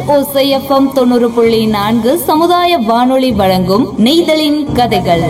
ஓசைஎஃப்எம் தொண்ணூறு புள்ளி நான்கு சமுதாய வானொலி வழங்கும் நெய்தலின் கதைகள்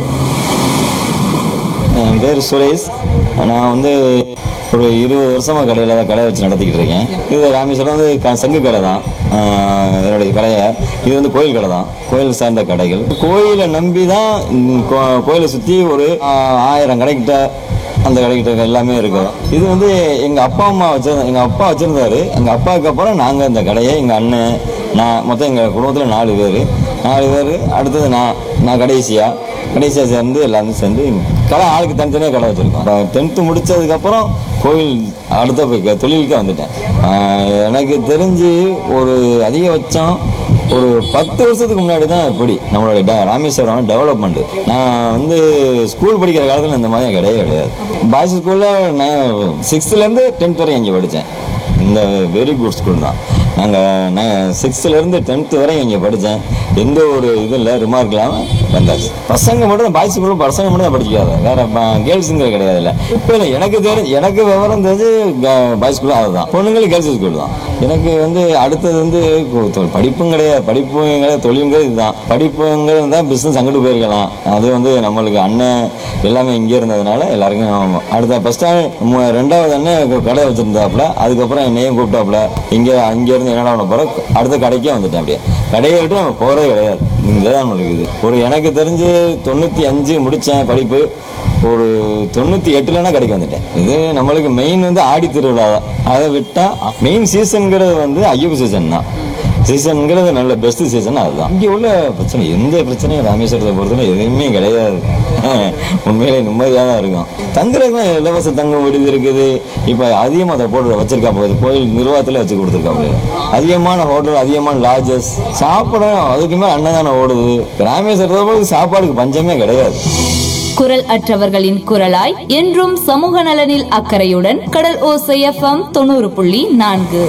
என் பேர் சுரேஷ் நான் வந்து ஒரு இருபது வருஷமாக கடையில் தான் கடை வச்சு நடத்திக்கிட்டு இருக்கேன் இது ராமேஸ்வரம் வந்து க சங்கு கடை தான் ஆஹ் என்னுடைய கடையை இது வந்து கோயில் கடை தான் கோயில் சார்ந்த கடைகள் கோயிலை நம்பி தான் ம், கோ- கோயிலை சுற்றி ஒரு ஆஹ், ஆயிரம் கடைக்கிட்ட அந்த கடைக்கிட்ட எல்லாமே இருக்கும் இது வந்து எங்கள் அப்பா அம்மா வச்சிருந்த எங்கள் அப்பா வச்சுருந்தாரு எங்கள் அப்பாவுக்கு அப்புறம் நாங்கள் இந்த கடையை எங்கள் அண்ணன் நான் மொத்தம் எங்கள் குடும்பத்தில் நாலு பேர் நாலு பேர் அடுத்தது நான் நான் கடைசியாக கடைசியாக சேர்ந்து எல்லாரும் சேர்ந்து கடை ஆளுக்கு தனித்தனியாக கடை வச்சுருக்கோம் டென்த்து முடித்ததுக்கப்புறம் கோயில் அடுத்த போய் க- தொழிலுக்கு வந்துட்டேன் ஆஹ் எனக்கு தெரிஞ்சு ஒரு அதிகபட்சம் ஒரு பத்து வருஷத்துக்கு முன்னாடி தான் இப்படி நம்மளுடைய ட- ராமேஸ்வரம் டெவலப்மெண்ட் நான் வந்து ஸ்கூல் படிக்கிற காலத்தில் இந்த மாதிரி கிடையவே கிடையாது பாய்ஸ் ஸ்கூலில் நான் சிக்ஸ்த்துலேருந்து டென்த் வரையும் இங்கே படித்தேன் இந்த வெரி குட் ஸ்கூல் தான் நாங்கள் நான் சிக்ஸ்த்துலேருந்து டென்த்து வரை இங்கே படித்தேன் எந்த ஒரு இது இல்லை ரிமார்க் இல்லாமல் வந்தாச்சு பசங்க மட்டும் தான் பாய்ஸ் ஸ்கூலில் பசங்க மட்டும் தான் படிக்காது வேற கேர்ள்ஸுங்கிற கிடையாது இல்லை இப்போ இல்லை எனக்கு தெரிஞ்சு எனக்கு விவரம் தெரிஞ்சு பாய்ஸ் ஸ்கூல் அதுதான் பொண்ணுங்களுக்கு கேர்ள்ஸ் ஸ்கூல் தான் எனக்கு வந்து அடுத்தது வந்து கு- தொ- படிப்பும் கிடையாது படிப்பும் கிடையாது தொழிலுங்கிறது இதுதான் படிப்புங்கிறது தான் பிஸ்னஸ் அங்கிட்டு போயிருக்கலாம் அது வந்து நம்மளுக்கு அண்ணன் எல்லாமே இங்கே இருந்ததுனால எல்லாருக்கும் அடுத்த ஃபஸ்ட் ரெண்டாவது அண்ணன் க- கடை வச்சுருந்தாப்புல அதுக்கப்புறம் என்னையும் கூப்பிட்டாப்புல இங்கே அங்கேருந்து என்னடா பண்ண போகிற அடுத்த கடைக்கே வந்துட்டேன் அப்படியே கடையை விட்டு நம்ம போகிறதே கிடையாது இங்கே தான் இருக்குது ஒரு எனக்கு தெரிஞ்சு தொண்ணூற்றி அஞ்சு முடித்தேன் படிப்பு ஒரு தொண்ணூற்றி எட்டுலனா கடைக்கு வந்துட்டேன் இது நம்மளுக்கு மெயின் வந்து ஆடி திருவிழா தான் அதை விட்டால் மெயின் சீசனுங்கிறது வந்து ஐயப்ப சீசன் தான் சீசனுங்கிறது நல்ல பெஸ்ட் சீசன் அதுதான் இங்கே உள்ள பிரச்சனை எந்த பிரச்சனையும் ராமேஸ்வரத்தை பொறுத்தவரை எதுவுமே கிடையாது உண்மையிலே நிம்மதியாக தான் இருக்கும் தங்குறதுக்கு தான் இலவச தங்கும் விடுதி இருக்குது இப்போ அதிகமாக அதை போட்டு வச்சிருக்கா போகுது கோயில் நிர்வாகத்தில் வச்சு கொடுத்துருக்காங்க அதிகமான ஹோட்டல் அதிகமான லாட்ஜஸ் சாப்பிட அதுக்குமே அன்னதானம் ஓடுது ராமேஸ்வரத்தை பொறுத்து சாப்பாடுக்கு பஞ்சமே கிடையாது குரல் அற்றவர்களின் குரலாய் என்றும் சமூக நலனில் அக்கறையுடன் கடல் ஓசைஎஃப்எம் தொண்ணூறு புள்ளி நான்கு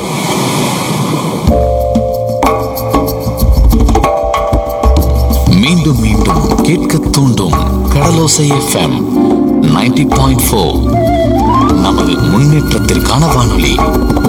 மீண்டும் மீண்டும் கேட்க தூண்டும் கடலோசை எஃப்எம் 90.4 பாயிண்ட் நமது முன்னேற்றத்திற்கான வானொலி